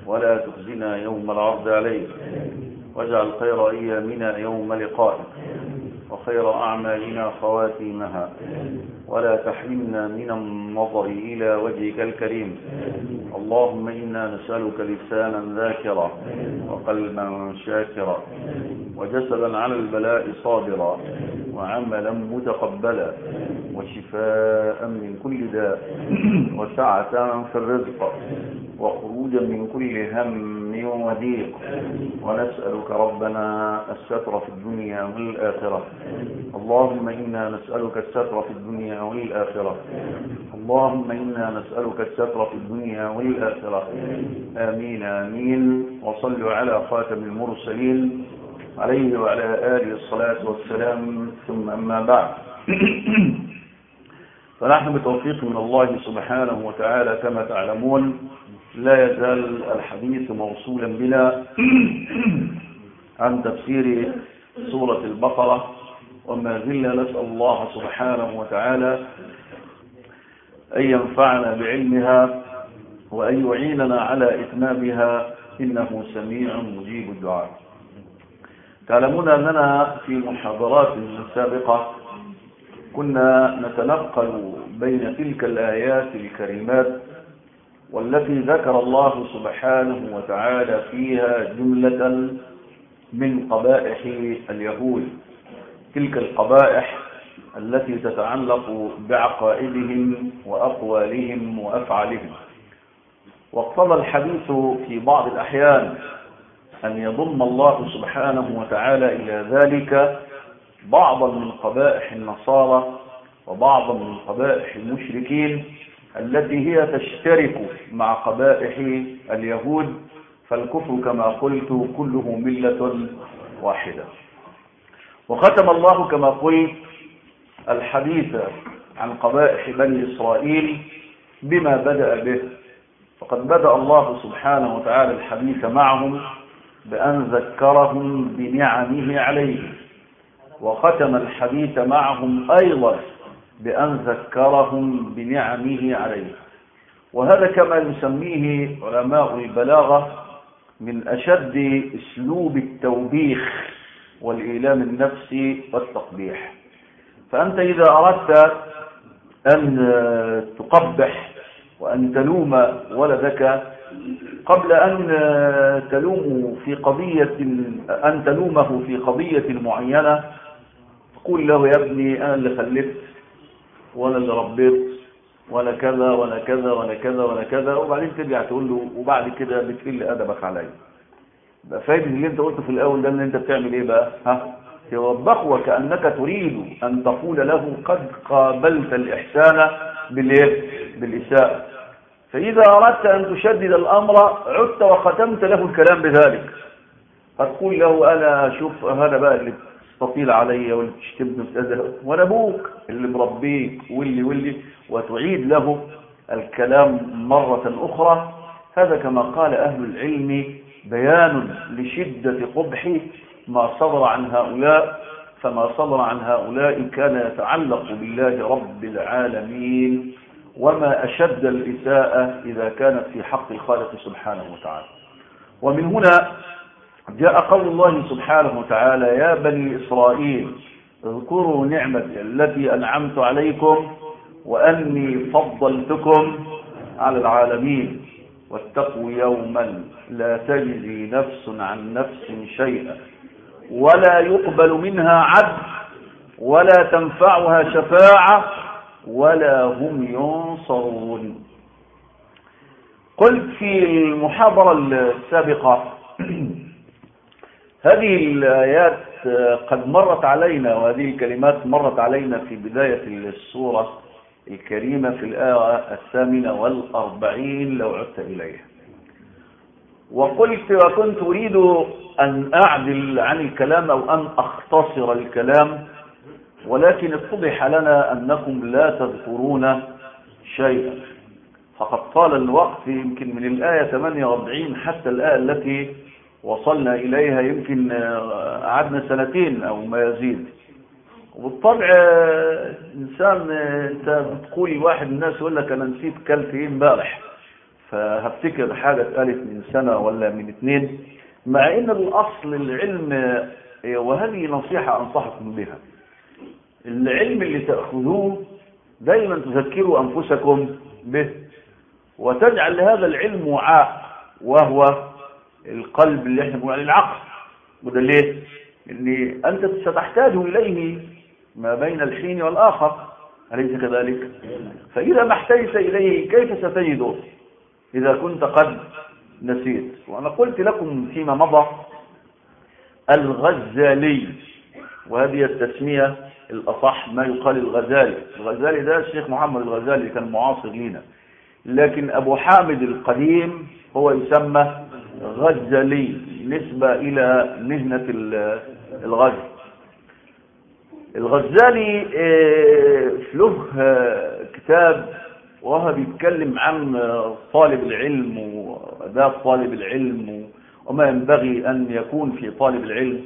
ولا تخزنا يوم العرض عليك واجعل خير أيامنا يوم لقائك وخير أعمالنا خواتيمها ولا تحرمنا من النظر إلى وجهك الكريم اللهم إنا نسألك لسانا ذاكرا وقلبا شاكرا وجسدا على البلاء صابرا وعملا متقبلا وشفاء من كل داء وسعة في الرزق وخروجا من كل هم وضيق ونسألك ربنا الستر في الدنيا والآخرة اللهم إنا نسألك الستر في الدنيا والآخرة اللهم إنا نسألك الستر في الدنيا والآخرة آمين آمين وصلوا على خاتم المرسلين عليه وعلى آله الصلاة والسلام ثم أما بعد فنحن بتوفيق من الله سبحانه وتعالى كما تعلمون لا يزال الحديث موصولا بنا عن تفسير سورة البقرة وما زلنا نسأل الله سبحانه وتعالى أن ينفعنا بعلمها وأن يعيننا على إتمامها إنه سميع مجيب الدعاء تعلمون أننا في محاضرات سابقة كنا نتنقل بين تلك الآيات الكريمات والتي ذكر الله سبحانه وتعالى فيها جملة من قبائح اليهود تلك القبائح التي تتعلق بعقائدهم وأقوالهم وأفعالهم واقتضى الحديث في بعض الأحيان أن يضم الله سبحانه وتعالى إلى ذلك بعضا من قبائح النصارى وبعضا من قبائح المشركين التي هي تشترك مع قبائح اليهود فالكفر كما قلت كله ملة واحدة وختم الله كما قلت الحديث عن قبائح بني إسرائيل بما بدأ به فقد بدأ الله سبحانه وتعالى الحديث معهم بأن ذكرهم بنعمه عليهم وختم الحديث معهم أيضا بأن ذكرهم بنعمه عليه وهذا كما يسميه علماء البلاغة من أشد أسلوب التوبيخ والإيلام النفسي والتقبيح فأنت إذا أردت أن تقبح وأن تلوم ولدك قبل أن تلومه في قضية أن تلومه في قضية معينة تقول له يا ابني أنا اللي خلفت ولا اللي ربيت ولا كذا ولا كذا ولا كذا ولا كذا وبعدين ترجع تقول له وبعد كده بتقل ادبك عليا بقى فاهم اللي انت قلته في الاول ده ان انت بتعمل ايه بقى ها توبخ وكانك تريد ان تقول له قد قابلت الاحسان بالايه بالاساءه فاذا اردت ان تشدد الامر عدت وختمت له الكلام بذلك فتقول له انا شوف هذا بقى اللي تستطيل علي واللي تشتمني وتأذى وانا ابوك اللي مربيك واللي واللي وتعيد له الكلام مرة أخرى هذا كما قال أهل العلم بيان لشدة قبح ما صدر عن هؤلاء فما صدر عن هؤلاء كان يتعلق بالله رب العالمين وما أشد الإساءة إذا كانت في حق الخالق سبحانه وتعالى ومن هنا جاء قول الله سبحانه وتعالى يا بني إسرائيل اذكروا نعمتي التي أنعمت عليكم وأني فضلتكم على العالمين واتقوا يوما لا تجزي نفس عن نفس شيئا ولا يقبل منها عدل ولا تنفعها شفاعة ولا هم ينصرون قلت في المحاضرة السابقة هذه الآيات قد مرت علينا وهذه الكلمات مرت علينا في بداية السورة الكريمة في الآية الثامنة والأربعين لو عدت إليها وقلت وكنت أريد أن أعدل عن الكلام أو أن أختصر الكلام ولكن اتضح لنا أنكم لا تذكرون شيئا فقد طال الوقت يمكن من الآية 48 حتى الآية التي وصلنا إليها يمكن قعدنا سنتين أو ما يزيد وبالطبع إنسان أنت بتقول واحد الناس يقول لك أنا نسيت كلت إيه امبارح فهفتكر حاجة اتقالت من سنة ولا من اتنين مع ان الاصل العلم وهذه نصيحة انصحكم بها العلم اللي تأخذوه دايما تذكروا انفسكم به وتجعل لهذا العلم وعاء وهو القلب اللي احنا بنقول عليه العقل وده ليه ان انت ستحتاج اليه ما بين الحين والاخر أليس كذلك فإذا ما احتجت إليه كيف ستجده إذا كنت قد نسيت وأنا قلت لكم فيما مضى الغزالي وهذه التسمية الأصح ما يقال الغزالي الغزالي ده الشيخ محمد الغزالي كان معاصر لنا لكن أبو حامد القديم هو يسمى غزالي نسبة إلى مهنة الغزل الغزالي له كتاب وهو بيتكلم عن طالب العلم وأداة طالب العلم وما ينبغي أن يكون في طالب العلم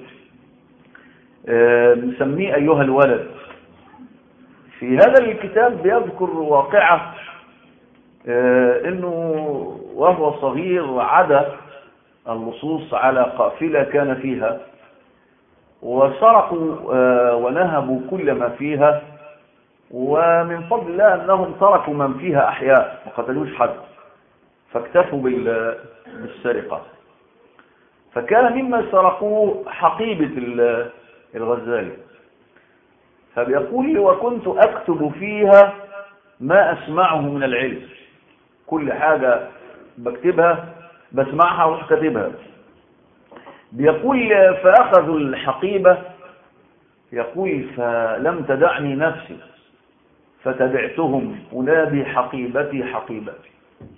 نسميه أيها الولد في هذا الكتاب بيذكر واقعة أنه وهو صغير عدا اللصوص على قافلة كان فيها وسرقوا ونهبوا كل ما فيها ومن فضل الله أنهم تركوا من فيها أحياء ما قتلوش حد فاكتفوا بالسرقة فكان مما سرقوه حقيبة الغزالي فبيقول لي وكنت أكتب فيها ما أسمعه من العلم كل حاجة بكتبها بسمعها وكتبها بيقول فأخذوا الحقيبة يقول فلم تدعني نفسي فتبعتهم أنادي حقيبتي حقيبتي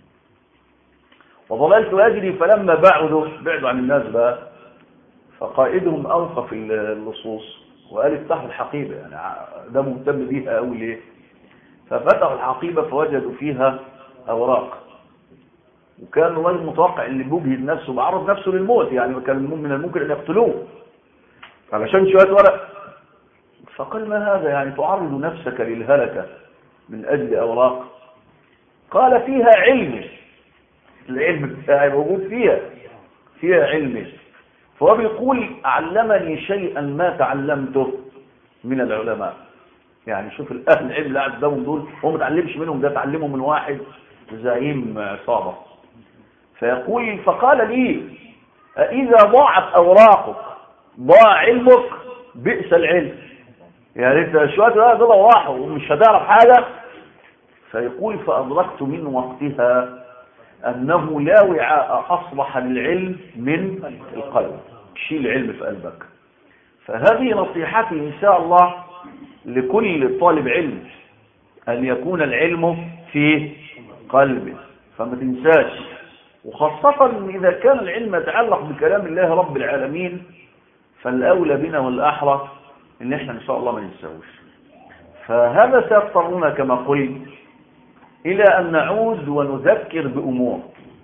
وظللت أجري فلما بعدوا بعدوا عن الناس بقى فقائدهم أوقف اللصوص وقال افتحوا الحقيبة يعني ده مهتم بيها أوي ليه ففتحوا الحقيبة فوجدوا فيها أوراق وكان الراجل متوقع اللي بيجهد نفسه بعرض نفسه للموت يعني كان من الممكن ان يقتلوه علشان شويه ورق فقال ما هذا يعني تعرض نفسك للهلكه من اجل اوراق قال فيها علمي العلم بتاعي موجود فيها فيها علمي فهو بيقول علمني شيئا ما تعلمته من العلماء يعني شوف الاهل العلم اللي قاعد قدامهم دول هو ما اتعلمش منهم ده اتعلمه من واحد زعيم عصابه فيقول فقال لي إذا ضاعت أوراقك ضاع علمك بئس العلم يعني انت شوية لا دول راحوا ومش هتعرف حاجة فيقول فأدركت من وقتها أنه لا وعاء أصبح للعلم من القلب شيل العلم في قلبك فهذه نصيحتي إن شاء الله لكل طالب علم أن يكون العلم في قلبه فما تنساش وخاصة إذا كان العلم يتعلق بكلام الله رب العالمين فالأولى بنا والأحرى إن إحنا إن شاء الله ما ننساوش فهذا سيضطرنا كما قلت إلى أن نعود ونذكر بأمور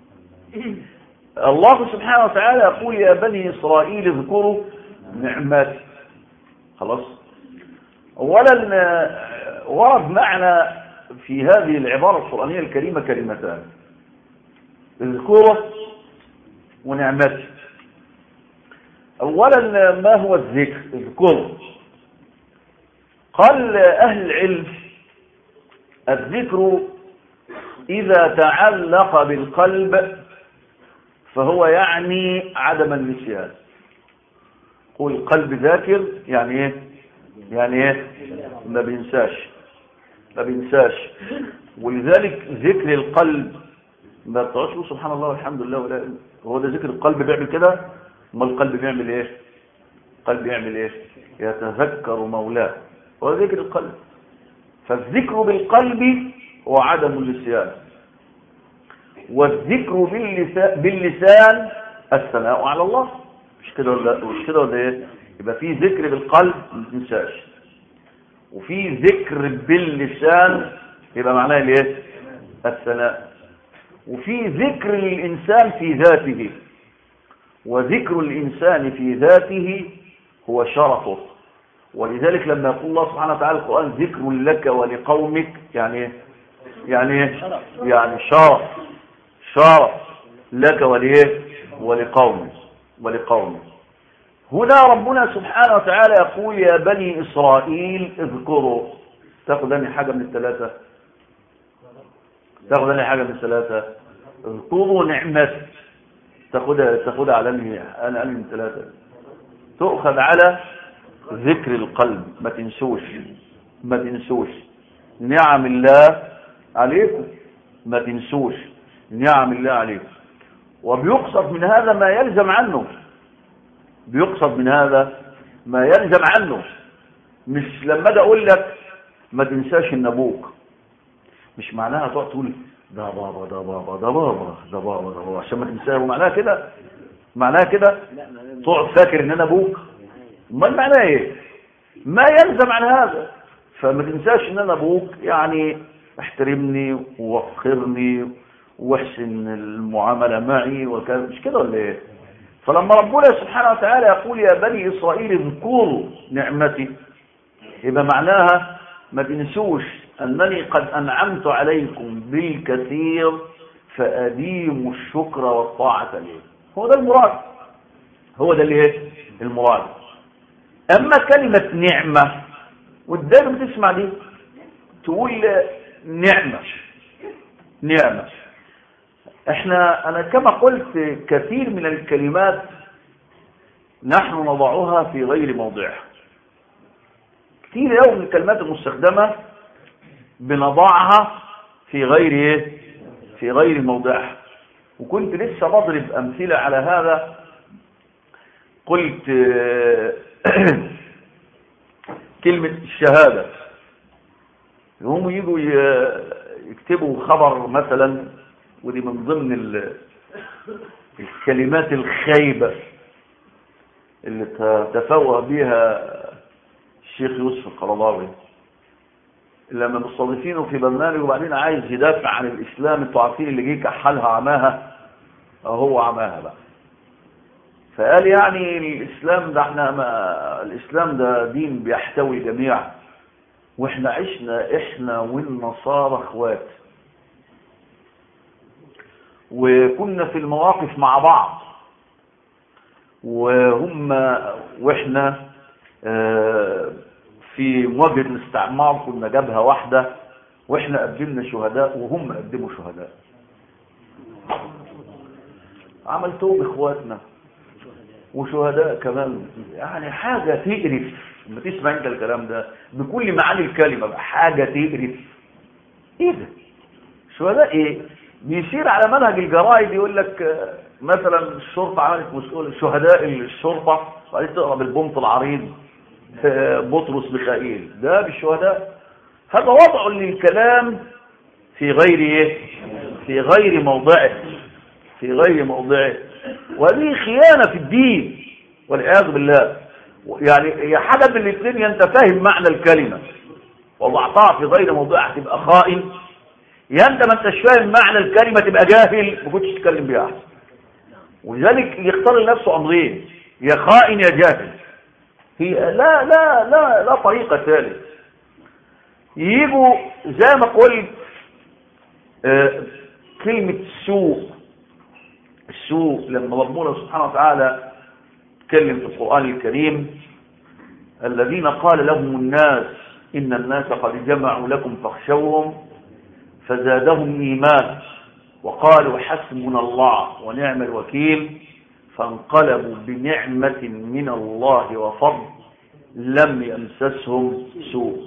الله سبحانه وتعالى يقول يا بني إسرائيل اذكروا نعمتي خلاص أولا ورد معنا في هذه العبارة القرآنية الكريمة كلمتان اذكره ونعمته اولا ما هو الذكر اذكره قال اهل العلم الذكر اذا تعلق بالقلب فهو يعني عدم النسيان قول القلب ذاكر يعني ايه يعني ايه ما بينساش ما بينساش ولذلك ذكر القلب ما بتقعدش سبحان الله والحمد لله ولا هو ده ذكر القلب بيعمل كده ما القلب بيعمل ايه القلب يعمل ايه يتذكر مولاه هو ذكر القلب فالذكر بالقلب هو عدم النسيان والذكر باللسان, باللسان الثناء على الله مش كده ولا مش كده ولا ايه يبقى في ذكر بالقلب ما تنساش وفي ذكر باللسان يبقى معناه الايه الثناء وفي ذكر الإنسان في ذاته وذكر الإنسان في ذاته هو شرفه ولذلك لما يقول الله سبحانه وتعالى القرآن ذكر لك ولقومك يعني يعني يعني شرف بشارة لك وليه ولقومك ولقومك هنا ربنا سبحانه وتعالى يقول يا بني إسرائيل اذكروا تاخذ أني حاجة من الثلاثة تاخذ أني حاجة من الثلاثة اذكروا نعمتي تاخذها تاخذها على أني أنا أني من الثلاثة تؤخذ على ذكر القلب ما تنسوش ما تنسوش نعم الله عليكم ما تنسوش نعم الله عليكم وبيقصد من هذا ما يلزم عنه بيقصد من هذا ما يلزم عنه مش لما اجي اقول لك ما تنساش ان ابوك مش معناها تقعد تقول ده بابا ده بابا ده بابا ده بابا ده بابا عشان ما تنساه معناها كده معناها كده تقعد فاكر ان انا ابوك امال معناها ايه ما يلزم عن هذا فما تنساش ان انا ابوك يعني احترمني ووقرني واحسن المعاملة معي وكذا مش كده ولا ايه فلما ربنا سبحانه وتعالى يقول يا بني إسرائيل اذكروا نعمتي يبقى معناها ما تنسوش أنني قد أنعمت عليكم بالكثير فأديموا الشكر والطاعة لي هو ده المراد هو ده الايه المراد أما كلمة نعمة والدائما بتسمع دي تقول نعمة نعمة احنا انا كما قلت كثير من الكلمات نحن نضعها في غير موضعها كثير قوي من الكلمات المستخدمة بنضعها في غير ايه في غير موضعها وكنت لسه بضرب امثلة على هذا قلت كلمة الشهادة هم يجوا يكتبوا خبر مثلا ودي من ضمن الكلمات الخايبة اللي تفوه بها الشيخ يوسف القرضاوي لما مستضيفينه في برنامج وبعدين عايز يدافع عن الإسلام انتوا عارفين اللي جه كحلها عماها هو عماها بقى فقال يعني الإسلام ده احنا ما الإسلام ده دين بيحتوي جميع واحنا عشنا احنا والنصارى اخوات وكنا في المواقف مع بعض وهم واحنا في مواجهة الاستعمار كنا جبهة واحدة واحنا قدمنا شهداء وهم قدموا شهداء عملتهم اخواتنا وشهداء كمان يعني حاجة تقرف لما تسمع انت الكلام ده بكل معاني الكلمة حاجة تقرف ايه ده شهداء ايه بيسير على منهج الجرائد يقول لك مثلا الشرطة عملت مسؤول شهداء الشرطة وبعدين تقرا بالبنط العريض بطرس ميخائيل ده بالشهداء هذا وضع للكلام في غير ايه في غير موضعه في غير موضعه وهذه خيانة في الدين والعياذ بالله يعني هي حاجة من الاثنين انت فاهم معنى الكلمة وضعتها في غير موضعها تبقى خائن يا انت ما انتش فاهم معنى الكلمة تبقى جاهل ما كنتش تتكلم بيها احسن ولذلك يختار لنفسه امرين يا خائن يا جاهل هي لا لا لا لا طريقة ثالث يجوا زي ما قلت آه كلمة السوء السوء لما ربنا سبحانه وتعالى تكلم في القرآن الكريم الذين قال لهم الناس إن الناس قد جمعوا لكم فاخشوهم فزادهم إيمان وقالوا حسبنا الله ونعم الوكيل فانقلبوا بنعمة من الله وفضل لم يمسسهم سوء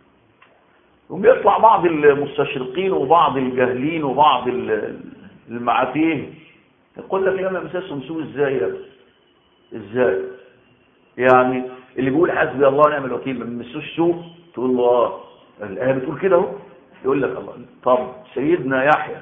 وبيطلع بعض المستشرقين وبعض الجاهلين وبعض المعاتيه يقول لك لم يمسسهم سوء ازاي يا ازاي يعني اللي بيقول حسبي الله ونعم الوكيل ما بيمسوش سوء تقول له اه الايه بتقول كده اهو يقول لك الله طب سيدنا يحيى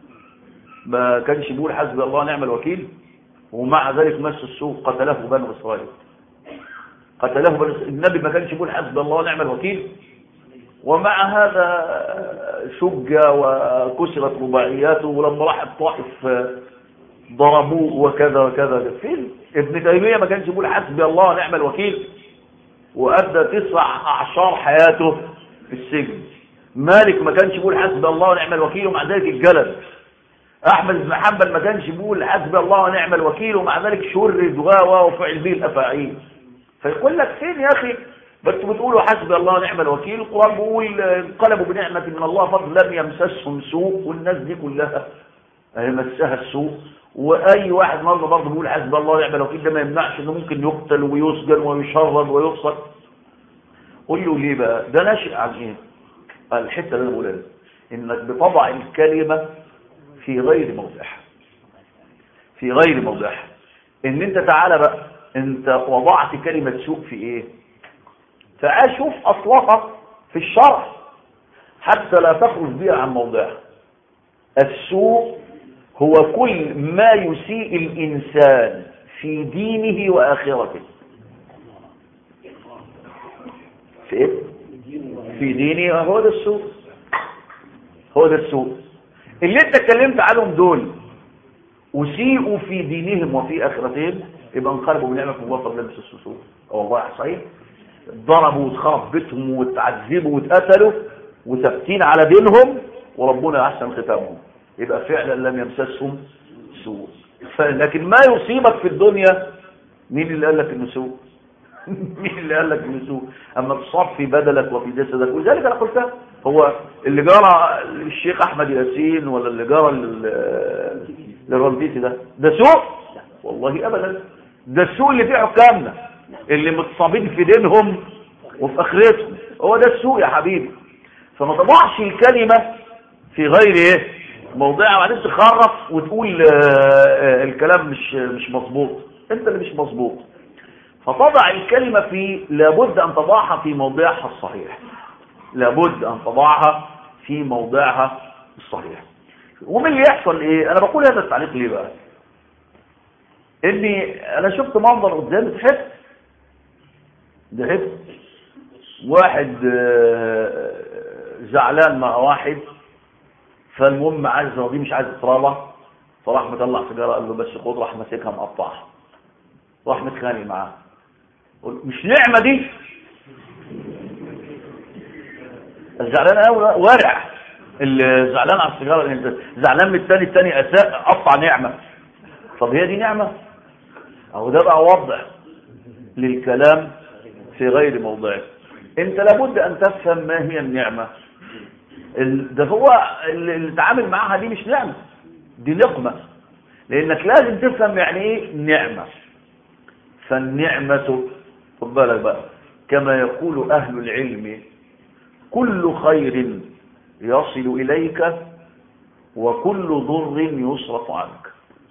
ما كانش بيقول حسبي الله ونعم الوكيل ومع ذلك مس السوء قتله بنو اسرائيل قتله بنو إسرائيل. النبي ما كانش بيقول حسبي الله ونعم الوكيل ومع هذا شج وكسرت رباعياته ولما راح الطائف ضربوه وكذا وكذا فين ابن تيميه ما كانش بيقول حسبي الله ونعم الوكيل وادى تسع اعشار حياته في السجن مالك ما كانش بيقول حسبي الله ونعم الوكيل ومع ذلك الجلد احمد بن حنبل ما كانش بيقول حسبي الله ونعم الوكيل ومع ذلك شرد وفعل به الافاعيل فيقول لك فين يا اخي بس بتقولوا حسبي الله ونعم الوكيل القران بيقول انقلبوا بنعمه من الله فضل لم يمسسهم سوء والناس دي كلها مسها السوء واي واحد النهارده برضه بيقول حسبي الله ونعم الوكيل ده ما يمنعش انه ممكن يقتل ويسجن ويشرد ويفصل قول له ليه بقى ده ناشئ عن ايه الحته اللي انا بقولها انك بتضع الكلمه في غير موضعها في غير موضعها ان انت تعالى بقى انت وضعت كلمة سوء في ايه تعال شوف اصلها في الشرع حتى لا تخرج بها عن موضعها السوء هو كل ما يسيء الانسان في دينه واخرته في ايه في دينه هو ده السوء هو ده السوء اللي انت اتكلمت عنهم دول وسيئوا في دينهم وفي اخرتهم يبقى انقلبوا بنعمه الله فضل لبس السوء او والله صحيح ضربوا واتخرب بيتهم واتعذبوا واتقتلوا وثابتين على دينهم وربنا احسن ختامهم يبقى فعلا لم يمسسهم سوء لكن ما يصيبك في الدنيا مين اللي قال لك انه سوء مين اللي قال لك انه سوء اما تصاب في بدلك وفي جسدك ولذلك انا قلتها هو اللي جرى الشيخ احمد ياسين ولا اللي جرى للرمبيسي ده ده سوء والله ابدا ده السوء اللي فيه حكامنا اللي متصابين في دينهم وفي اخرتهم هو ده السوء يا حبيبي فما تضعش الكلمة في غير ايه موضعها وبعدين تخرف وتقول آه الكلام مش مش مظبوط انت اللي مش مظبوط فتضع الكلمة في لابد ان تضعها في موضعها الصحيح لابد ان تضعها في موضعها الصحيح ومن اللي يحصل ايه انا بقول هذا التعليق ليه بقى اني انا شفت منظر قدامي ضحكت ضحكت واحد زعلان مع واحد فالمهم عايز دي مش عايز تراضى فراح مطلع سيجاره قال له بس خد راح ماسكها مقطعها راح متخانق معاه مش نعمه دي الزعلان قوي ورع اللي زعلان على السيجاره زعلان من الثاني الثاني اساء قطع نعمه طب هي دي نعمه اهو ده بقى وضع للكلام في غير موضعه انت لابد ان تفهم ما هي النعمه ده هو اللي تعامل معاها دي مش نعمه دي نقمه لانك لازم تفهم يعني ايه نعمه فالنعمه خد بالك بقى كما يقول اهل العلم كل خير يصل إليك وكل ضر يصرف عنك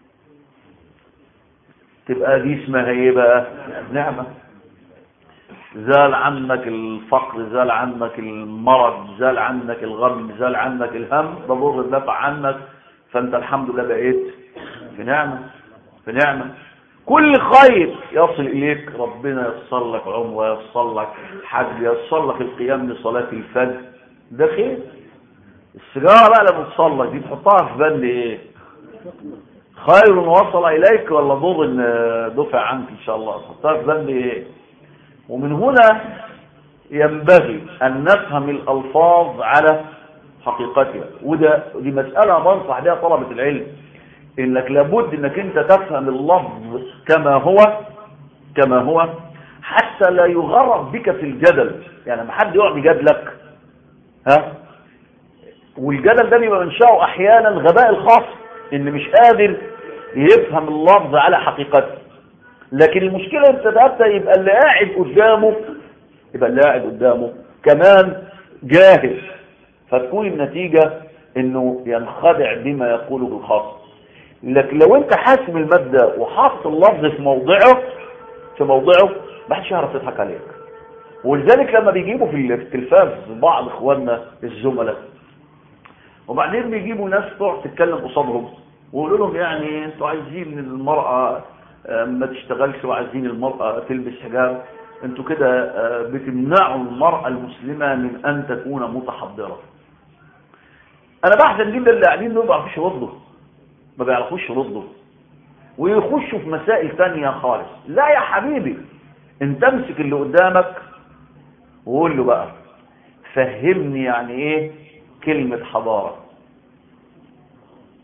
تبقى دي اسمها ايه بقى نعمة زال عنك الفقر زال عنك المرض زال عنك الغم زال عنك الهم ده ضر دفع عنك فانت الحمد لله بقيت في نعمة في نعمة كل خير يصل إليك ربنا يصل لك عمره يصل لك حج يصل لك القيام لصلاة الفجر ده خير السيجارة بقى لما تصلك دي تحطها في بند ايه خير وصل إليك ولا ضر دفع عنك إن شاء الله تحطها في بند ايه ومن هنا ينبغي أن نفهم الألفاظ على حقيقتها وده دي مسألة بنصح بها طلبة العلم انك لابد انك انت تفهم اللفظ كما هو كما هو حتى لا يغرق بك في الجدل يعني لما حد يقعد يجادلك ها والجدل ده بيبقى منشأه احيانا غباء الخاص ان مش قادر يفهم اللفظ على حقيقته لكن المشكلة انت تبقى يبقى اللي قاعد قدامه يبقى اللي قاعد قدامه كمان جاهل فتكون النتيجة انه ينخدع بما يقوله الخاص لكن لو انت حاسم المادة وحاطط اللفظ في موضعه في موضعه ما حدش يعرف يضحك عليك ولذلك لما بيجيبوا في التلفاز بعض اخواننا الزملاء وبعدين بيجيبوا ناس تقعد تتكلم قصادهم ويقولوا لهم يعني انتوا عايزين المرأة ما تشتغلش وعايزين المرأة تلبس حجاب انتوا كده بتمنعوا المرأة المسلمة من ان تكون متحضرة انا بحزن جدا اللي قاعدين دول ما بيعرفوش يردوا ما بيعرفوش يردوا ويخشوا في مسائل تانية خالص لا يا حبيبي انت امسك اللي قدامك وقول له بقى فهمني يعني ايه كلمة حضارة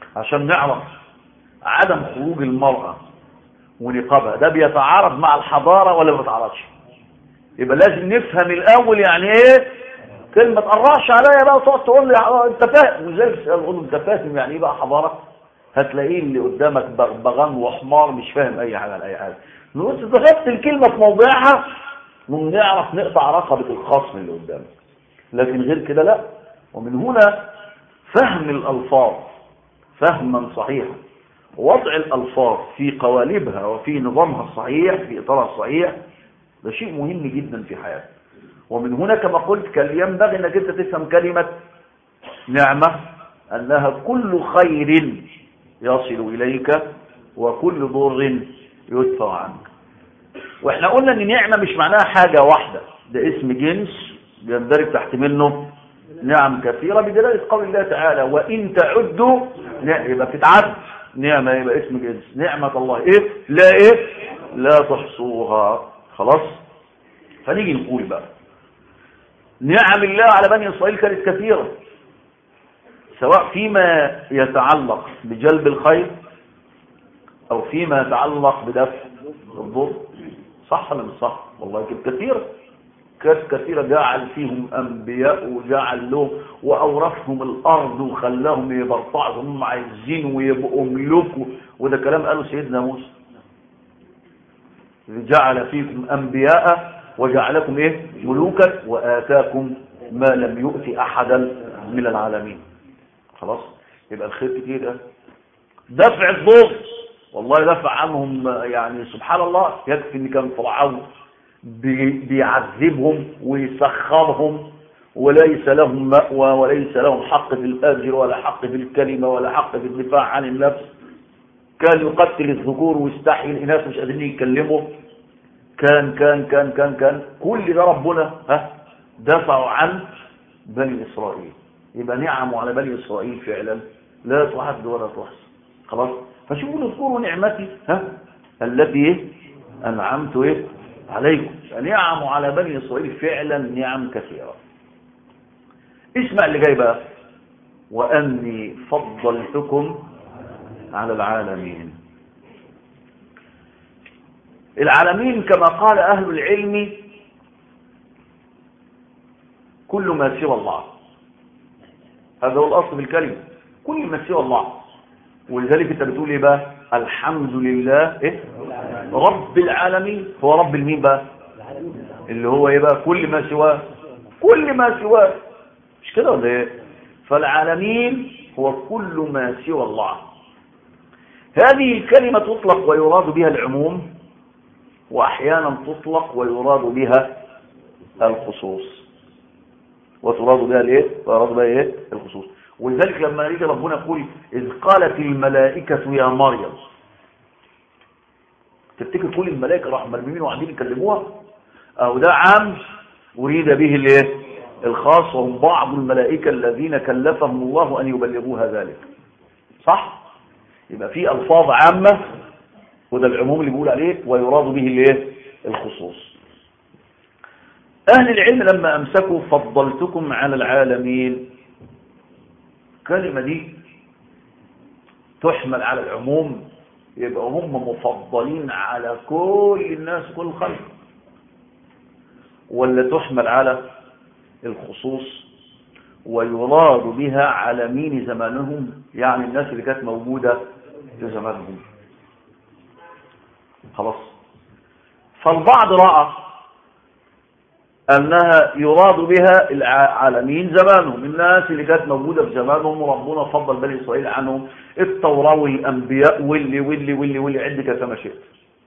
عشان نعرف عدم خروج المرأة ونقابها ده بيتعارض مع الحضارة ولا ما بيتعارضش يبقى لازم نفهم الاول يعني ايه كلمة تقرعش عليا بقى وتقعد تقول لي انت فاهم وزي اقول له انت فاهم يعني ايه بقى حضارة هتلاقيه اللي قدامك بغان وحمار مش فاهم اي حاجة على اي حاجة نقول تحط الكلمة في موضعها ونعرف نقطع رقبة الخصم اللي قدامك لكن غير كده لا ومن هنا فهم الألفاظ فهما صحيحا وضع الألفاظ في قوالبها وفي نظامها الصحيح في إطارها الصحيح ده شيء مهم جدا في حياتك ومن هنا كما قلت كان ينبغي انك انت تفهم كلمة نعمة انها كل خير يصل اليك وكل ضر يدفع عنك واحنا قلنا ان نعمة مش معناها حاجة واحدة ده اسم جنس بيندرج تحت منه نعم كثيرة بدلالة قول الله تعالى وإن تعدوا يبقى بتتعد نعمة يبقى اسم جنس نعمة الله إيه لا إيه لا تحصوها خلاص فنيجي نقول بقى نعم الله على بني إسرائيل كانت كثيرة سواء فيما يتعلق بجلب الخير أو فيما يتعلق بدفع الضر صح ولا مش صح والله كانت كثيرة كانت كثيرة جعل فيهم أنبياء وجعل لهم وأورثهم الأرض وخلاهم يبرطعوا هم عايزين ويبقوا ملوك وده كلام قاله سيدنا موسى جعل فيكم أنبياء وجعلكم إيه ملوكا وآتاكم ما لم يؤت أحدا من العالمين خلاص يبقى الخير كتير ده دفع الضر والله دفع عنهم يعني سبحان الله يكفي ان كان فرعون بيعذبهم ويسخرهم وليس لهم مأوى وليس لهم حق في الأجر ولا حق في الكلمة ولا حق في الدفاع عن النفس كان يقتل الذكور ويستحيي الإناث مش قادرين يتكلموا كان كان كان كان كان كل ده ربنا ها دفعوا عن بني إسرائيل يبقى نعموا على بني إسرائيل فعلا لا تعد ولا تحصى خلاص فشوفوا اذكروا نعمتي ها التي أنعمت إيه عليكم فنعموا على بني إسرائيل فعلا نعم كثيرة اسمع اللي جاي بقى وأني فضلتكم على العالمين العالمين كما قال أهل العلم كل ما سوى الله هذا هو الأصل في الكلمة كل ما سوى الله ولذلك انت بتقول ايه بقى الحمد لله إيه؟ رب العالمين هو رب المين بقى اللي هو ايه بقى كل ما سواه كل ما سواه مش كده ولا ايه فالعالمين هو كل ما سوى الله هذه الكلمة تطلق ويراد بها العموم وأحيانا تطلق ويراد بها الخصوص وتراد بها الايه ويراد بها ايه الخصوص ولذلك لما يجي ربنا يقول إذ قالت الملائكة يا مريم تفتكر كل الملائكة راحوا مرميين وقاعدين يكلموها أو ده عام أريد به الايه الخاص وهم بعض الملائكة الذين كلفهم الله أن يبلغوها ذلك صح يبقى في ألفاظ عامة وده العموم اللي بيقول عليه ويراد به الايه الخصوص أهل العلم لما أمسكوا فضلتكم على العالمين الكلمة دي تحمل على العموم يبقى هم مفضلين على كل الناس كل الخلق ولا تحمل على الخصوص ويراد بها على مين زمانهم يعني الناس اللي كانت موجودة في زمانهم خلاص فالبعض رأى أنها يراد بها العالمين زمانهم الناس اللي كانت موجودة في زمانهم وربنا فضل بني إسرائيل عنهم التوراة والأنبياء واللي واللي واللي واللي عندك كما شئت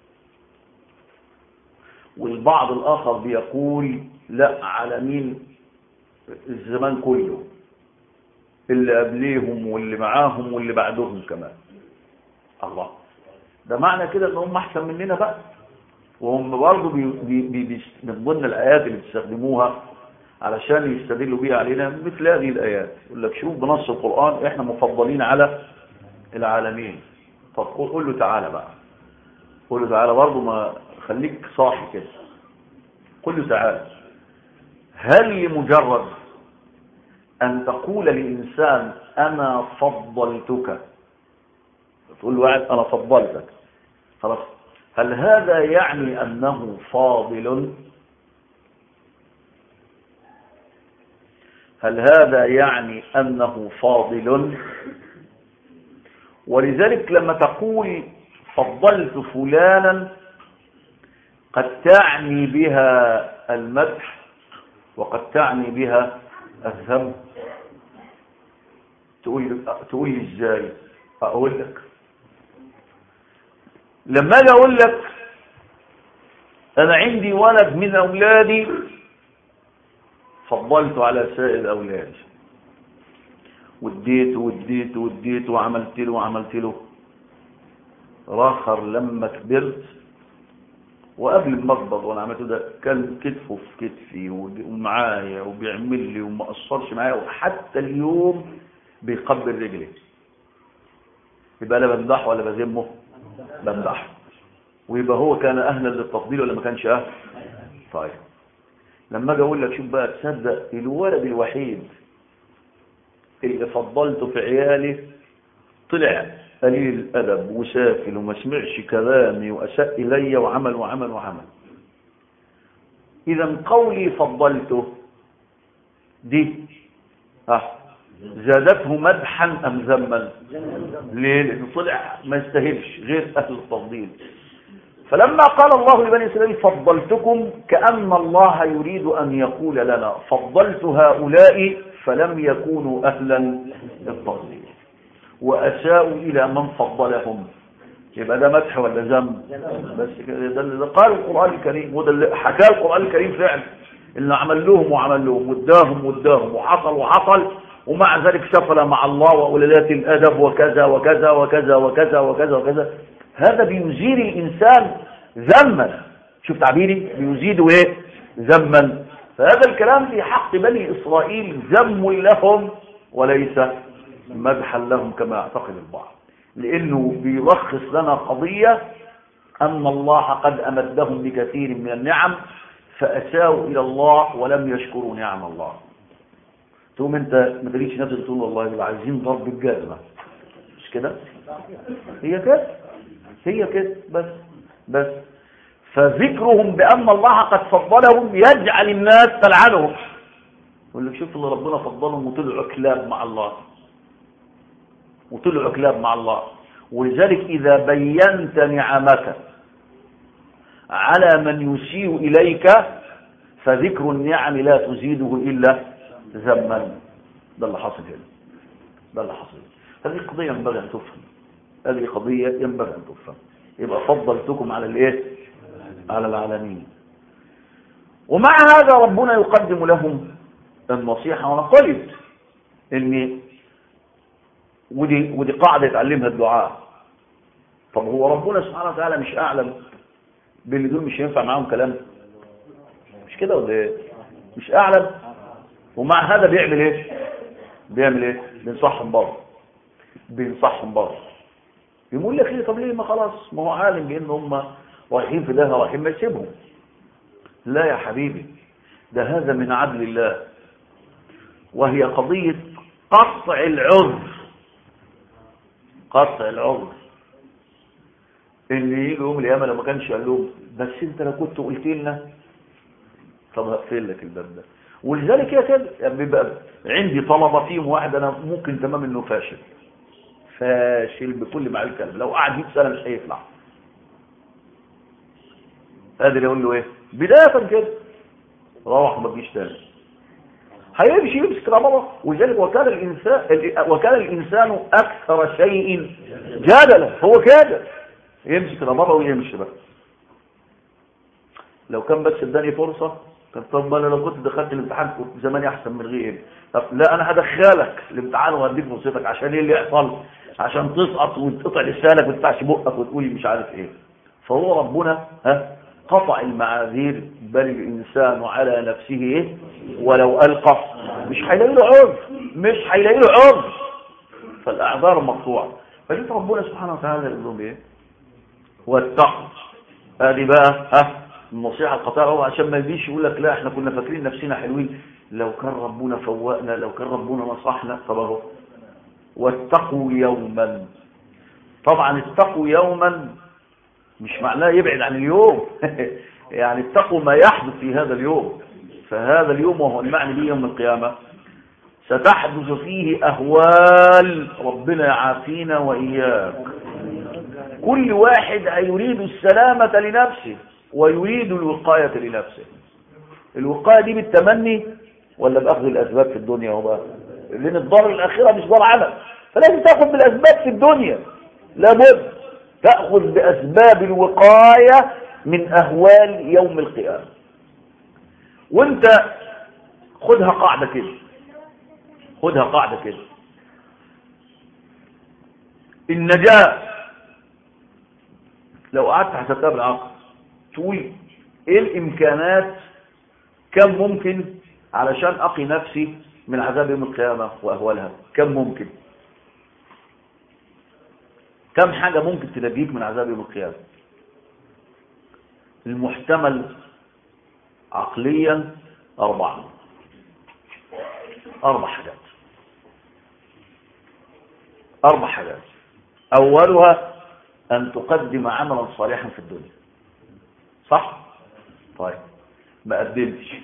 والبعض الآخر بيقول لا عالمين الزمان كله اللي قبليهم واللي معاهم واللي بعدهم كمان الله ده معنى كده ان هم احسن مننا بقى وهم برضه بي بي بي من ضمن الآيات اللي بيستخدموها علشان يستدلوا بيها علينا مثل هذه الآيات يقول لك شوف بنص القرآن احنا مفضلين على العالمين طب قول له تعالى بقى قول له تعالى برضه ما خليك صاحي كده قل له تعالى هل لمجرد أن تقول للإنسان أنا فضلتك تقول له واحد انا فضلتك خلاص هل هذا يعني انه فاضل هل هذا يعني انه فاضل ولذلك لما تقول فضلت فلانا قد تعني بها المدح وقد تعني بها الذم تقول تقول لي ازاي اقول لك لما اجي اقول لك انا عندي ولد من اولادي فضلته على سائر اولادي واديته واديته واديته وعملت له وعملت له راخر لما كبرت وقبل ما اقبض وانا عملته ده كان كتفه في كتفي ومعايا وبيعمل لي وما قصرش معايا وحتى اليوم بيقبل رجلي يبقى انا بمدحه ولا بذمه بمدحه ويبقى هو كان اهلا للتفضيل ولا ما كانش اهل طيب لما اجي اقول لك شوف بقى تصدق الولد الوحيد اللي فضلته في عيالي طلع قليل الأدب وسافل وما سمعش كلامي وأساء إلي وعمل وعمل وعمل إذا قولي فضلته دي أه زادته مدحا أم ذما ليه لأنه طلع ما يستاهلش غير أهل التفضيل فلما قال الله لبني إسرائيل فضلتكم كأن الله يريد أن يقول لنا فضلت هؤلاء فلم يكونوا أهلا للتفضيل وأساءوا إلى من فضلهم يبقى ده مدح ولا ذم بس ده اللي قال القرآن الكريم وده اللي حكاه القرآن الكريم فعلا اللي عمل لهم وعمل لهم واداهم واداهم وحصل وحصل ومع ذلك سفل مع الله وأولادات الأدب وكذا وكذا وكذا وكذا وكذا وكذا هذا بيزيد الإنسان ذما شوف تعبيري بيزيد ايه ذما فهذا الكلام في حق بني إسرائيل ذم لهم وليس مدحا لهم كما يعتقد البعض لأنه بيلخص لنا قضية أن الله قد أمدهم بكثير من النعم فأساءوا إلى الله ولم يشكروا نعم الله تقوم انت ما تجيش نفسك تقول والله عايزين ضرب الجزمة مش كده هي كده هي كده بس بس فذكرهم بأن الله قد فضلهم يجعل الناس تلعنهم يقول لك شوف اللي ربنا فضلهم وطلعوا كلاب مع الله وطلعوا كلاب مع الله ولذلك إذا بينت نعمك على من يسيء إليك فذكر النعم لا تزيده إلا ذما ده اللي حصل هنا ده اللي حصل هذه قضية ينبغي أن تفهم هذه قضية ينبغي أن تفهم يبقى فضلتكم على الايه على العالمين ومع هذا ربنا يقدم لهم النصيحة وانا قلت ان ودي, ودي قاعدة يتعلمها الدعاء طب هو ربنا سبحانه وتعالى مش اعلم باللي دول مش ينفع معاهم كلام مش كده ولا ايه مش اعلم ومع هذا بيعمل ايه بيعمل ايه بينصحهم برضه بينصحهم برضه يقول لك ليه طب ليه ما خلاص ما هو عالم بان هم رايحين في ده رايحين ما يسيبهم لا يا حبيبي ده هذا من عدل الله وهي قضية قطع العذر قطع العذر اللي يجي يوم القيامة لما كانش قال لهم بس انت لو كنت قلت لنا طب هقفل لك الباب ده ولذلك يا كده يعني بيبقى عندي طلبة فيهم واحد انا ممكن تمام انه فاشل فاشل بكل ما الكلام لو قعد 100 سنه مش هيطلع قادر يقول له ايه بدايه كده روح ما تجيش تاني هيمشي يمسك رمضة ولذلك وكان الانسان وكان الانسان اكثر شيء جدلا هو كده يمسك رمضة ويمشي بقى لو كان بس اداني فرصه طب طب انا لو كنت دخلت الامتحان كنت زماني احسن من غيري طب لا انا هدخلك الامتحان وهديك فرصتك عشان ايه اللي يحصل عشان تسقط وتقطع لسانك وتفتحش بقك وتقولي مش عارف ايه فهو ربنا ها قطع المعاذير بل الانسان على نفسه ايه ولو القى مش هيلاقي له عذر مش هيلاقي له عذر فالاعذار مقطوعه فشوف ربنا سبحانه وتعالى يقول لهم ايه واتقوا ادي بقى ها النصيحة القطاع هو عشان ما يجيش يقول لك لا احنا كنا فاكرين نفسنا حلوين لو كان ربنا فوقنا لو كان ربنا نصحنا طب اهو واتقوا يوما طبعا اتقوا يوما مش معناه يبعد عن اليوم يعني اتقوا ما يحدث في هذا اليوم فهذا اليوم وهو المعنى به يوم القيامة ستحدث فيه أهوال ربنا يعافينا وإياك كل واحد يريد السلامة لنفسه ويريد الوقاية لنفسه الوقاية دي بالتمني ولا بأخذ الأسباب في الدنيا هو بقى لأن الدار الأخيرة مش دار عمل فلازم تأخذ بالأسباب في الدنيا لابد تأخذ بأسباب الوقاية من أهوال يوم القيامة وانت خدها قاعدة كده خدها قاعدة كده النجاة لو قعدت حسبتها بالعقل تقول ايه الامكانات كم ممكن علشان اقي نفسي من عذاب يوم القيامة واهوالها كم ممكن كم حاجة ممكن تنجيك من عذاب يوم القيامة المحتمل عقليا أربعة أربع حاجات أربع حاجات أولها أن تقدم عملا صالحا في الدنيا صح؟ طيب ما قدمتش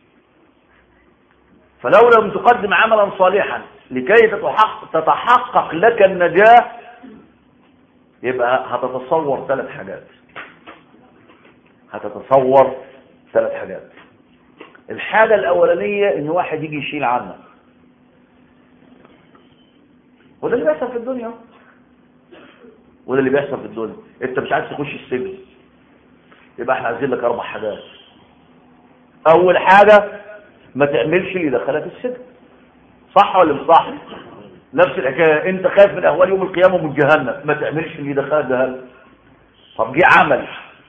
فلو لم تقدم عملا صالحا لكي تتحقق, تتحقق لك النجاة يبقى هتتصور ثلاث حاجات هتتصور ثلاث حاجات الحاجة الأولانية إن واحد يجي يشيل عنك وده اللي بيحصل في الدنيا وده اللي بيحصل في الدنيا انت مش عايز تخش السجن يبقى احنا عايزين لك اربع حاجات اول حاجة ما تعملش اللي دخلك السجن صح ولا مش صح نفس الحكاية انت خايف من اهوال يوم القيامة ومن جهنم ما تعملش اللي دخلك جهنم طب جه عمل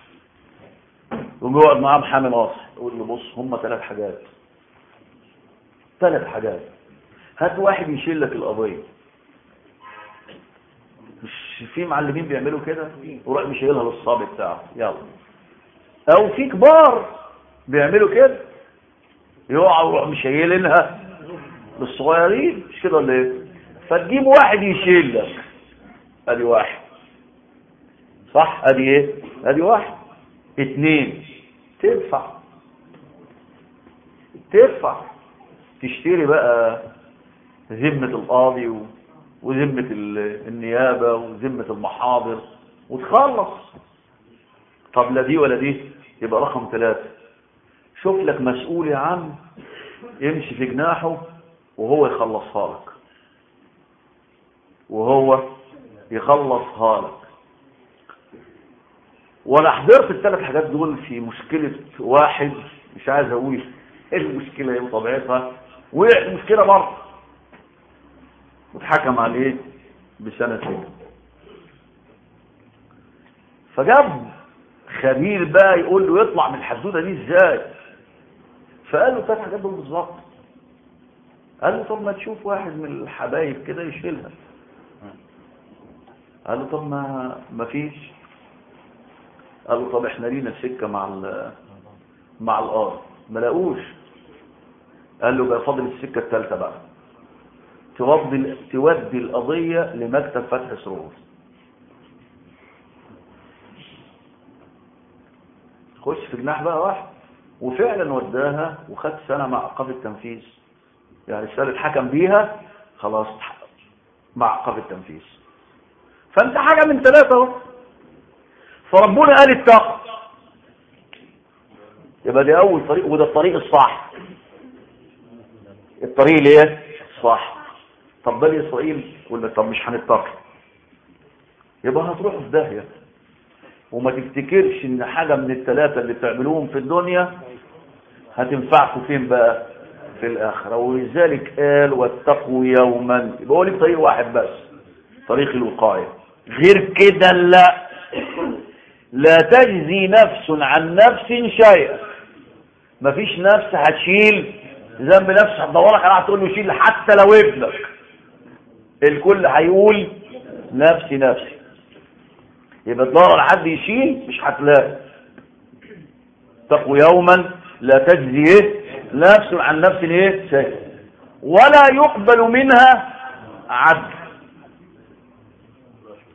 ويقعد معاه محامي ناصح يقول له بص هم ثلاث حاجات ثلاث حاجات هات واحد يشيل لك القضيه مش في معلمين بيعملوا كده وراح مشيلها للصبي بتاعه يلا او في كبار بيعملوا كده يقعوا ويروح مشيلينها للصغيرين مش كده ولا ايه فتجيب واحد يشيل لك ادي واحد صح ادي ايه ادي واحد اتنين تدفع تدفع تشتري بقى ذمة القاضي و... وذمة النيابة وذمة المحاضر وتخلص طب لا دي ولا دي يبقى رقم ثلاثة شوف لك مسؤول يا عم يمشي في جناحه وهو يخلصها لك وهو يخلصها لك وانا حضرت الثلاث حاجات دول في مشكلة واحد مش عايز اقول ايه المشكلة ايه وطبيعتها وقع مشكلة مرة واتحكم عليه بسنة سجن فجاب خبير بقى يقول له يطلع من الحدوده دي ازاي فقال له ثلاث حاجات دول بالظبط قال له طب ما تشوف واحد من الحبايب كده يشيلها قال له طب ما ما فيش قال له طب احنا لينا سكه مع ال مع الارض ما لاقوش قال له بقى فاضل السكه الثالثه بقى تودي تودي القضيه لمكتب فتح سرور خش في جناح بقى واحد وفعلا وداها وخد سنه مع عقاب التنفيذ يعني السنه الحكم بيها خلاص مع عقاب التنفيذ فانت حاجه من ثلاثه اهو فربنا قال اتقوا يبقى دي اول طريق وده الطريق الصح الطريق الايه صح طب بني اسرائيل ولا طب مش هنتقي يبقى هتروحوا في داهيه وما تفتكرش ان حاجه من الثلاثه اللي بتعملوهم في الدنيا هتنفعكم فين بقى في الاخره ولذلك قال واتقوا يوما يبقى هو ليه طريق واحد بس طريق الوقايه غير كده لا لا تجزي نفس عن نفس شيئا مفيش نفس هتشيل ذنب نفس هتدورك على تقول له شيل حتى لو ابنك الكل هيقول نفسي نفسي يبقى تدور على حد يشيل مش هتلاقي تقوى يوما لا تجزي ايه نفس عن نفس ايه شيء ولا يقبل منها عدل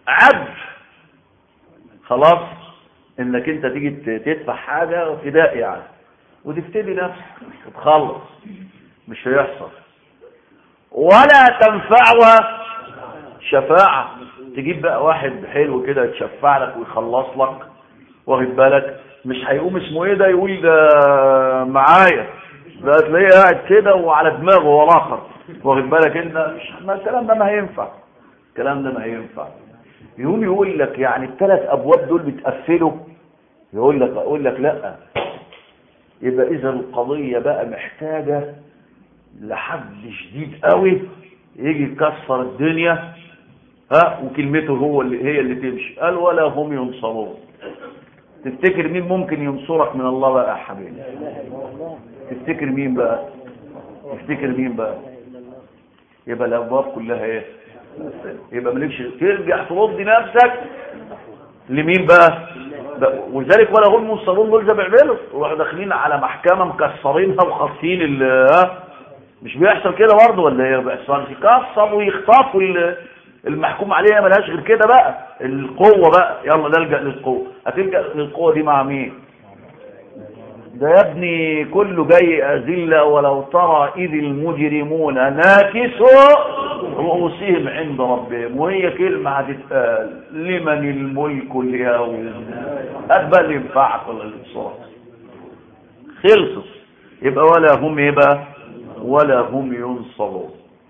عبد خلاص انك انت تيجي تدفع حاجة فداء يعني وتفتدي نفسك وتخلص مش هيحصل ولا تنفعها شفاعة تجيب بقى واحد حلو كده يتشفع لك ويخلص لك واخد بالك مش هيقوم اسمه ايه ده يقول ده معايا ده تلاقيه قاعد كده وعلى دماغه هو الاخر واخد بالك انت مش ما الكلام ده ما هينفع الكلام ده ما هينفع يقوم يقول لك يعني الثلاث ابواب دول بتقفلوا يقول لك اقول لك لا يبقى اذا القضيه بقى محتاجه لحد شديد قوي يجي يكسر الدنيا ها وكلمته هو اللي هي اللي تمشي قال ولا هم ينصرون تفتكر مين ممكن ينصرك من الله بقى يا حبيبي تفتكر مين بقى تفتكر مين بقى يبقى الابواب كلها ايه يبقى مالكش ترجع ترد نفسك لمين بقى ولذلك ولا هم ينصرون دول زي بيعملوا وراحوا داخلين على محكمه مكسرينها وخاصين ها مش بيحصل كده برضه ولا ايه بيحصل يكسروا ويخطفوا المحكوم عليها ملهاش غير كده بقى القوة بقى يلا نلجأ للقوة هتلجأ للقوة دي مع مين ده يا ابني كله جاي أذلة ولو ترى إذ المجرمون ناكسوا رؤوسهم عند ربهم وهي كلمة هتتقال لمن الملك اليوم أقبل ينفعك ولا الإنصار خلصت يبقى ولا هم يبقى ولا هم ينصرون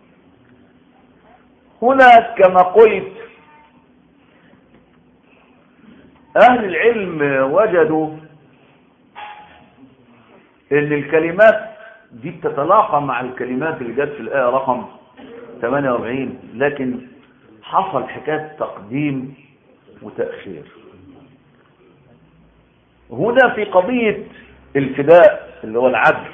هنا كما قلت أهل العلم وجدوا أن الكلمات دي بتتلاقى مع الكلمات اللي جت في الآية رقم 48 لكن حصل حكاية تقديم وتأخير هنا في قضية الفداء اللي هو العدل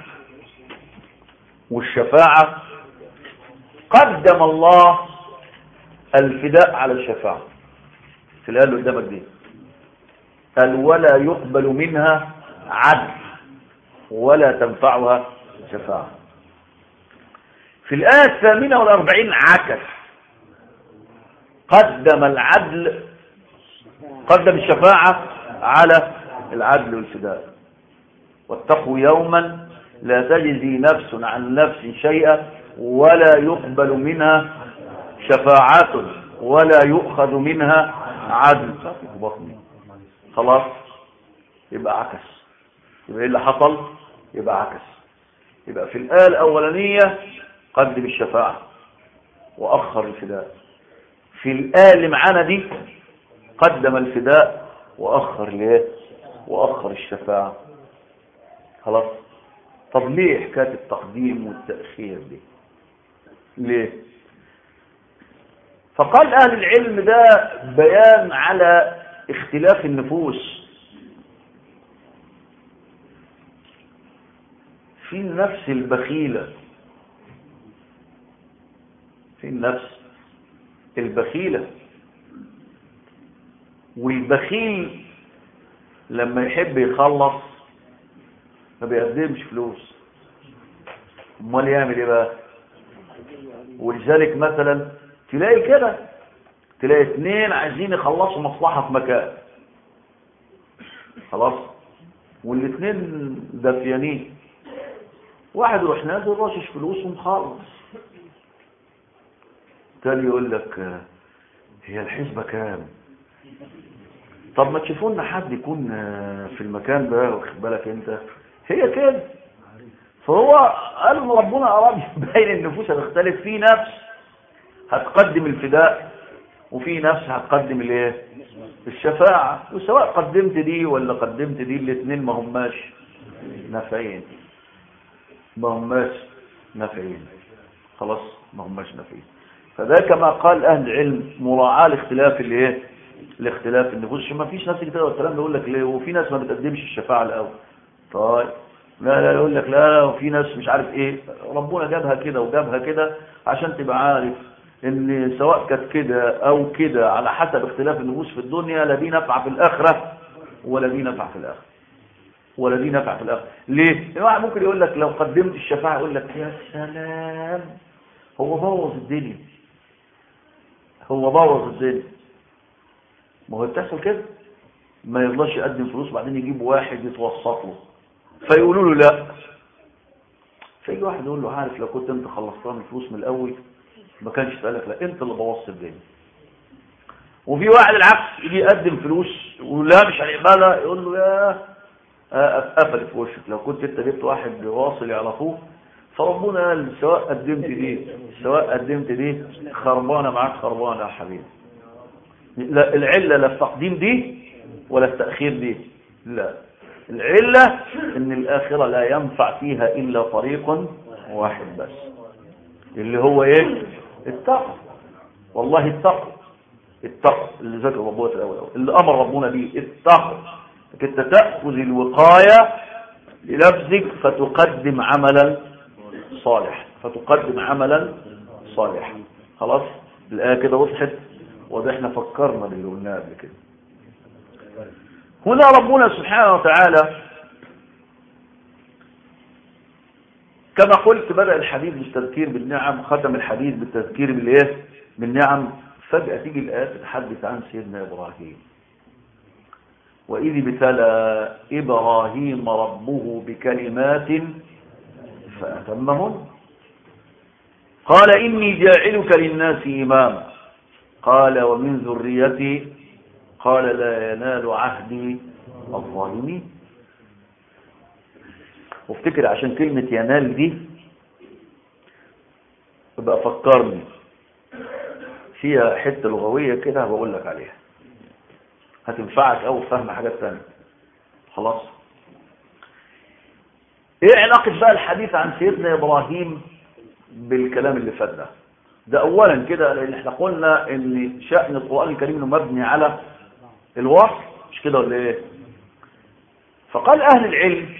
والشفاعة قدم الله الفداء على الشفاعة في الآية اللي قدامك دي قال ولا يقبل منها عدل ولا تنفعها شفاعة في الآية الثامنة والأربعين عكس قدم العدل قدم الشفاعة على العدل والفداء واتقوا يوما لا تجزي نفس عن نفس شيئا ولا يقبل منها شفاعات ولا يؤخذ منها عدل خلاص يبقى عكس يبقى ايه اللي حصل يبقى عكس يبقى في الآية الأولانية قدم الشفاعة وأخر الفداء في الآية اللي معانا دي قدم الفداء وأخر ليه وأخر الشفاعة خلاص طب ليه حكاية التقديم والتأخير دي ليه فقال أهل العلم ده بيان على اختلاف النفوس في النفس البخيلة في النفس البخيلة والبخيل لما يحب يخلص ما بيقدمش فلوس امال يعمل ايه بقى ولذلك مثلا تلاقي كده تلاقي اثنين عايزين يخلصوا مصلحة في مكان خلاص والاثنين دافيانين واحد يروح نازل راشش فلوس ومخلص تاني يقول لك هي الحسبة كام طب ما تشوفوا لنا حد يكون في المكان ده واخد بالك انت هي كده فهو قال ان ربنا اراد يبين النفوس هتختلف في نفس هتقدم الفداء وفي نفس هتقدم الايه الشفاعة وسواء قدمت دي ولا قدمت دي الاثنين ما هماش نافعين ما هماش نافعين خلاص ما هماش نافعين فده كما قال اهل العلم مراعاة لاختلاف الايه لاختلاف النفوس ما فيش ناس كده والكلام ده يقول لك ليه وفي ناس ما بتقدمش الشفاعة الاول طيب لا لا يقول لك لا لا وفي ناس مش عارف ايه ربنا جابها كده وجابها كده عشان تبقى عارف ان سواء كانت كده او كده على حسب اختلاف النفوس في الدنيا لا دي نفع في الاخره ولا دي نفع في الاخره ولا دي نفع في الاخره ليه الواحد ممكن يقول لك لو قدمت الشفاعه يقول لك يا سلام هو بوظ الدنيا هو بوظ الدنيا ما هو بتحصل كده ما يرضاش يقدم فلوس بعدين يجيب واحد يتوسط له فيقولوا له لا فيجي واحد يقول له عارف لو كنت انت خلصتها من الفلوس من الاول ما كانش اتقالك لا انت اللي بوظت الدنيا وفي واحد العكس يجي يقدم فلوس ولا مش هنقبلها يقول له يا قفل في وشك لو كنت انت جبت واحد واصل يعرفوه فربنا قال سواء قدمت دي سواء قدمت دي خربانه معاك خربانه يا حبيبي لا العله لا التقديم دي ولا التاخير دي لا العله ان الاخره لا ينفع فيها الا طريق واحد بس اللي هو ايه التقوى والله التقوى التقوى اللي ذكر ربنا في الاول اللي امر ربنا به التقوى انت تاخذ الوقايه لنفسك فتقدم عملا صالح فتقدم عملا صالحا خلاص الايه كده وضحت وده احنا فكرنا باللي قلناه قبل كده هنا ربنا سبحانه وتعالى كما قلت بدأ الحديث بالتذكير بالنعم ختم الحديث بالتذكير بالايه بالنعم فجأة تيجي الآيات تتحدث عن سيدنا إبراهيم وإذ ابتلى إبراهيم ربه بكلمات فأتمهن قال إني جاعلك للناس إماما قال ومن ذريتي قال لا ينال عهدي الظالمين وافتكر عشان كلمة ينال دي ابقى فكرني فيها حتة لغوية كده بقول لك عليها هتنفعك او فهم حاجات تانية خلاص ايه علاقة بقى الحديث عن سيدنا ابراهيم بالكلام اللي فات ده ده اولا كده لان احنا قلنا ان شأن القرآن الكريم انه مبني على الوصف مش كده ولا ايه فقال اهل العلم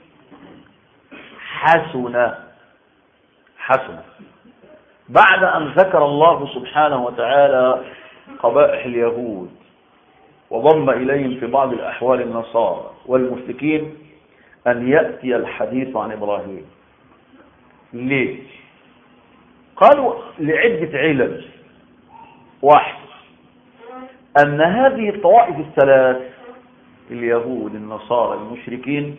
حسن حسن بعد ان ذكر الله سبحانه وتعالى قبائح اليهود وضم إليهم في بعض الأحوال النصارى والمشركين أن يأتي الحديث عن إبراهيم ليه قالوا لعدة علل واحد أن هذه الطوائف الثلاث اليهود النصارى المشركين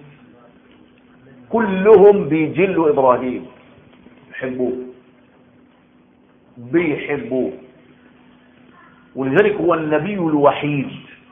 كلهم بيجلوا إبراهيم يحبوه بيحبوه ولذلك هو النبي الوحيد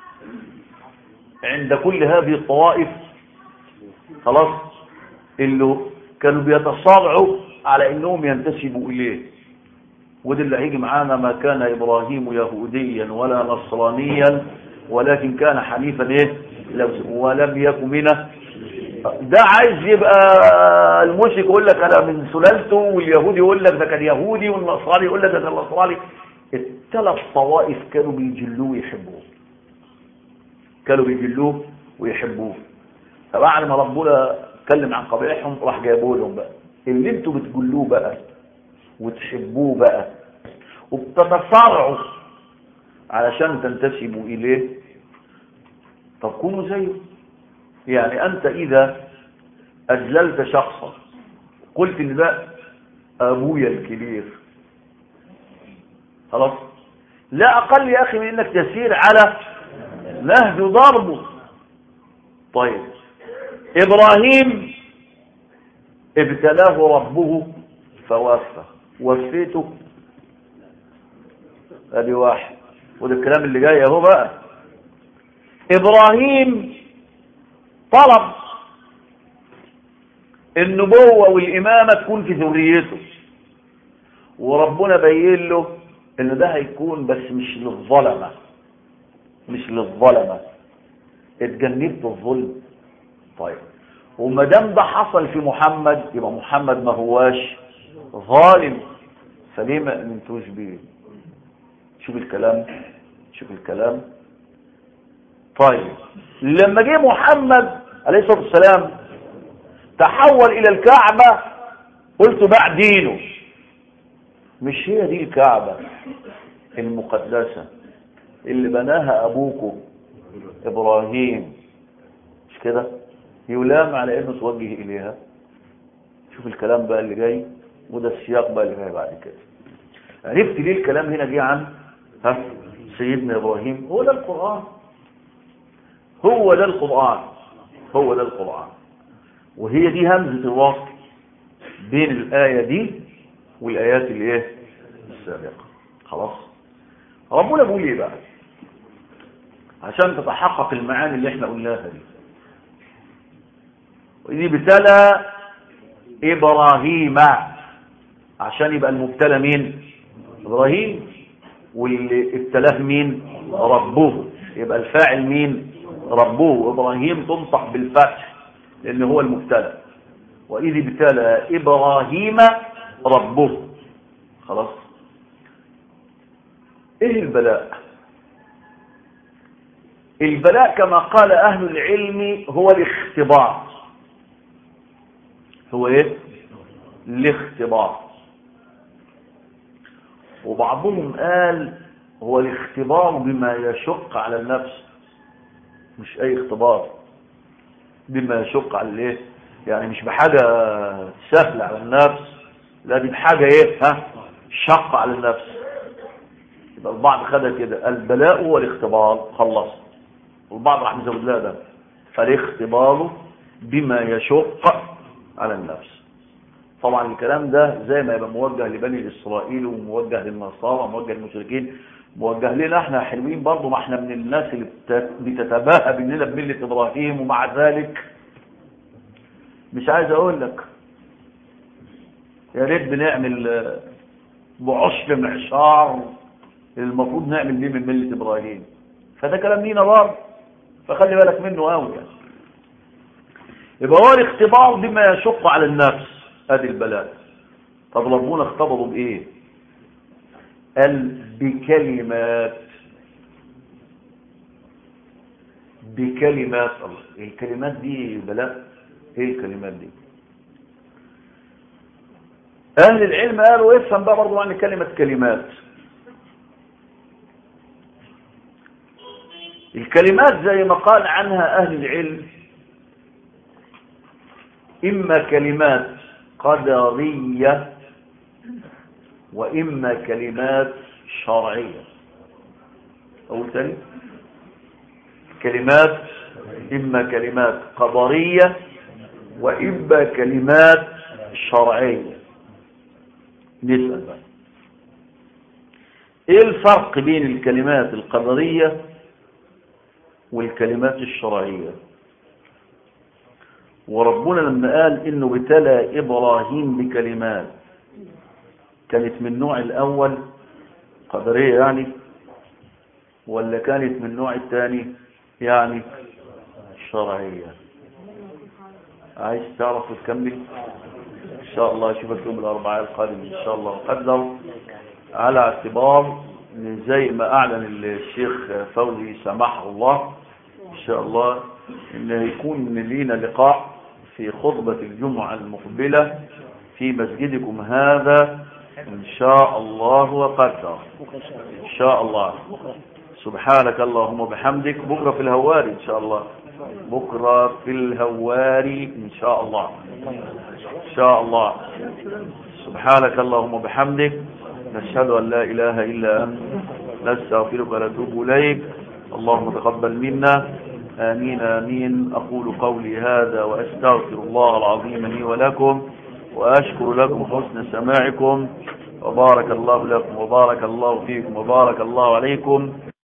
عند كل هذه الطوائف خلاص اللي كانوا بيتصارعوا على انهم ينتسبوا اليه وده اللي هيجي معانا ما كان ابراهيم يهوديا ولا نصرانيا ولكن كان حنيفا ايه ولم يكن منه ده عايز يبقى المشرك يقول لك انا من سلالته واليهودي يقول لك ده كان يهودي والنصراني يقول لك ده كان نصراني الثلاث طوائف كانوا بيجلوه ويحبوه كانوا بيجلوه ويحبوه فبعد ما ربنا اتكلم عن قبائحهم راح جايبوا لهم بقى اللي انتوا بتجلوه بقى وتحبوه بقى وبتتصارعوا علشان تنتسبوا اليه طب كونوا زيه يعني انت اذا اجللت شخصا قلت ان ده ابويا الكبير خلاص لا اقل يا اخي من انك تسير على نهج ضربه طيب ابراهيم ابتلاه ربه فوفى وفيته ادي واحد وده الكلام اللي جاي اهو بقى ابراهيم طلب النبوة والإمامة تكون في ذريته وربنا بين له ان ده هيكون بس مش للظلمة مش للظلمة اتجنبت الظلم طيب وما دام ده حصل في محمد يبقى محمد ما هواش ظالم فليه ما امنتوش بيه شوف الكلام شوف الكلام طيب لما جه محمد عليه الصلاه والسلام تحول الى الكعبه قلت باع دينه مش هي دي الكعبه المقدسه اللي بناها ابوكم ابراهيم مش كده يلام على انه توجه اليها شوف الكلام بقى اللي جاي وده السياق بقى اللي جاي بعد كده عرفت ليه الكلام هنا جه عن ها سيدنا إبراهيم هو ده القرآن هو ده القرآن هو ده القرآن وهي دي همزة الوصل بين الآية دي والآيات الايه السابقة خلاص ربنا بيقول ايه بقى عشان تتحقق المعاني اللي احنا قلناها دي ودي ابتلى إبراهيم عشان يبقى المبتلى مين إبراهيم واللي ابتلاه مين ربه يبقى الفاعل مين ربه إبراهيم تنطق بالفتح لأن هو المبتلى وإذ ابتلى إبراهيم ربه خلاص إيه البلاء البلاء كما قال أهل العلم هو الاختبار هو إيه الاختبار وبعضهم قال هو الاختبار بما يشق على النفس مش اي اختبار بما يشق على الايه يعني مش بحاجة سهلة على النفس لا دي بحاجة ايه ها شق على النفس يبقى البعض خدها كده البلاء والاختبار خلص والبعض راح مزود لها ده فالاختبار بما يشق على النفس طبعا الكلام ده زي ما يبقى موجه لبني اسرائيل وموجه للنصارى وموجه للمشركين موجه لنا احنا حلوين برضه ما احنا من الناس اللي بتتباهى باننا بمله ابراهيم ومع ذلك مش عايز اقول لك يا ريت بنعمل بعشر معشار المفروض نعمل بيه من مله ابراهيم فده كلام لينا برضه فخلي بالك منه قوي يعني يبقى هو الاختبار بما يشق على النفس ادي البلاء طب ربنا اختبروا بايه قال بكلمات بكلمات الله الكلمات دي بلاء ايه الكلمات دي اهل العلم قالوا افهم بقى برضه عن كلمة كلمات الكلمات زي ما قال عنها اهل العلم اما كلمات قدرية وإما كلمات شرعية أقول تاني كلمات إما كلمات قدرية وإما كلمات شرعية نسأل بقى إيه الفرق بين الكلمات القدرية والكلمات الشرعية وربنا لما قال إنه ابتلى إبراهيم بكلمات كانت من النوع الأول قدرية يعني ولا كانت من النوع الثاني يعني شرعية عايز تعرف وتكمل إن شاء الله أشوفك يوم الأربعاء القادم إن شاء الله قدر على اعتبار من زي ما أعلن الشيخ فوزي سمحه الله إن شاء الله إن يكون لينا لقاء في خطبة الجمعة المقبلة في مسجدكم هذا إن شاء الله وقدر إن شاء الله سبحانك اللهم وبحمدك بكرة في الهواري إن شاء الله بكرة في الهواري إن شاء الله إن شاء الله سبحانك اللهم وبحمدك نشهد أن لا إله إلا أنت نستغفرك ونتوب إليك اللهم تقبل منا آمين آمين أقول قولي هذا وأستغفر الله العظيم لي ولكم وأشكر لكم حسن سماعكم وبارك الله لكم وبارك الله فيكم وبارك الله عليكم